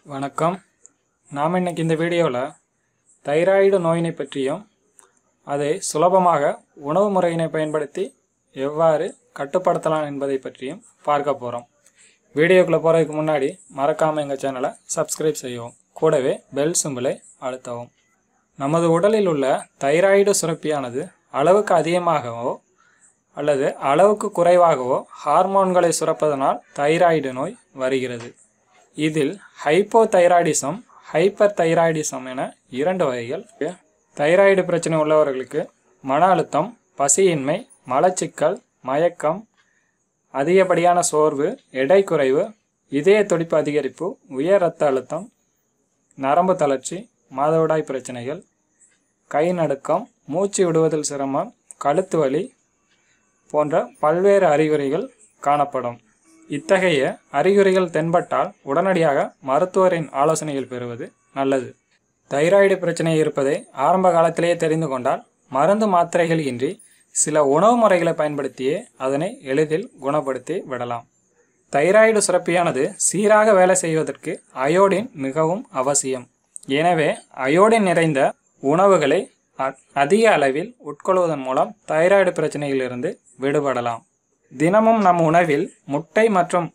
வணக்கம் நாம் இன்னைக்கு இந்த வீடியோவில் தைராய்டு நோயினை பற்றியும் அதை சுலபமாக உணவு முறையினை பயன்படுத்தி எவ்வாறு கட்டுப்படுத்தலாம் என்பதை பற்றியும் பார்க்க போகிறோம் வீடியோக்குள்ளே போகிறதுக்கு முன்னாடி மறக்காமல் எங்கள் சேனலை சப்ஸ்கிரைப் செய்யவும் கூடவே பெல் சிம்பிளை அழுத்தவும் நமது உடலில் உள்ள தைராய்டு சுரப்பியானது அளவுக்கு அதிகமாகவோ அல்லது அளவுக்கு குறைவாகவோ ஹார்மோன்களை சுரப்பதனால் தைராய்டு நோய் வருகிறது இதில் ஹைப்போதைராய்டிசம் ஹைப்பர் தைராய்டிசம் என இரண்டு வகைகள் இருக்கு. தைராய்டு பிரச்சனை உள்ளவர்களுக்கு மன அழுத்தம் பசியின்மை மலச்சிக்கல் மயக்கம் அதிகப்படியான சோர்வு எடை குறைவு இதய துடிப்பு அதிகரிப்பு உயர் இரத்த அழுத்தம் நரம்பு தளர்ச்சி மாதவிடாய் பிரச்சனைகள் கை நடுக்கம் மூச்சு விடுவதில் சிரமம் கழுத்து வலி போன்ற பல்வேறு அறிகுறிகள் காணப்படும் இத்தகைய அறிகுறிகள் தென்பட்டால் உடனடியாக மருத்துவரின் ஆலோசனைகள் பெறுவது நல்லது தைராய்டு பிரச்சனை இருப்பதை ஆரம்ப காலத்திலேயே தெரிந்து கொண்டால் மருந்து மாத்திரைகள் இன்றி சில உணவு முறைகளை பயன்படுத்தியே அதனை எளிதில் குணப்படுத்தி விடலாம் தைராய்டு சுரப்பியானது சீராக வேலை செய்வதற்கு அயோடின் மிகவும் அவசியம் எனவே அயோடின் நிறைந்த உணவுகளை அ- அதிக அளவில் உட்கொள்வதன் மூலம் தைராய்டு பிரச்சனையிலிருந்து விடுபடலாம் தினமும் நம் உணவில் முட்டை மற்றும்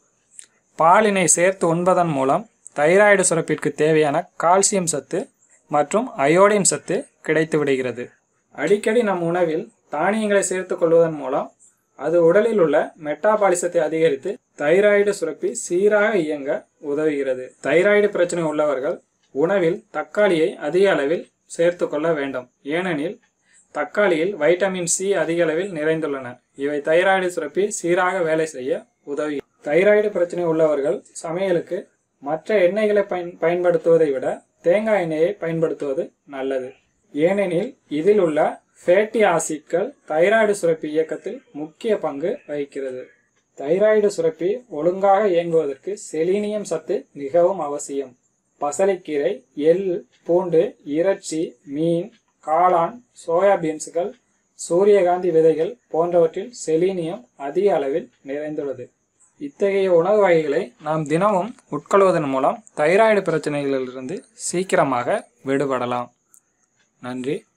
பாலினை சேர்த்து உண்பதன் மூலம் தைராய்டு சுரப்பிற்கு தேவையான கால்சியம் சத்து மற்றும் அயோடின் சத்து கிடைத்து விடுகிறது அடிக்கடி நம் உணவில் தானியங்களை சேர்த்துக் கொள்வதன் மூலம் அது உடலில் உள்ள மெட்டாபாலிசத்தை அதிகரித்து தைராய்டு சுரப்பி சீராக இயங்க உதவுகிறது தைராய்டு பிரச்சனை உள்ளவர்கள் உணவில் தக்காளியை அதிக அளவில் சேர்த்து கொள்ள வேண்டும் ஏனெனில் தக்காளியில் வைட்டமின் சி அதிக அளவில் நிறைந்துள்ளன இவை தைராய்டு சுரப்பி சீராக வேலை செய்ய உதவி தைராய்டு பிரச்சனை உள்ளவர்கள் சமையலுக்கு மற்ற எண்ணெய்களை பயன் பயன்படுத்துவதை விட தேங்காய் எண்ணெயை பயன்படுத்துவது நல்லது ஏனெனில் இதில் உள்ள ஃபேட்டி ஆசிட்கள் தைராய்டு சுரப்பி இயக்கத்தில் முக்கிய பங்கு வகிக்கிறது தைராய்டு சுரப்பி ஒழுங்காக இயங்குவதற்கு செலீனியம் சத்து மிகவும் அவசியம் பசலைக்கீரை எள் பூண்டு இறைச்சி மீன் காளான் சோயாபீன்ஸ்கள் சூரியகாந்தி விதைகள் போன்றவற்றில் செலீனியம் அதிக அளவில் நிறைந்துள்ளது இத்தகைய உணவு வகைகளை நாம் தினமும் உட்கொள்வதன் மூலம் தைராய்டு பிரச்சனைகளிலிருந்து சீக்கிரமாக விடுபடலாம் நன்றி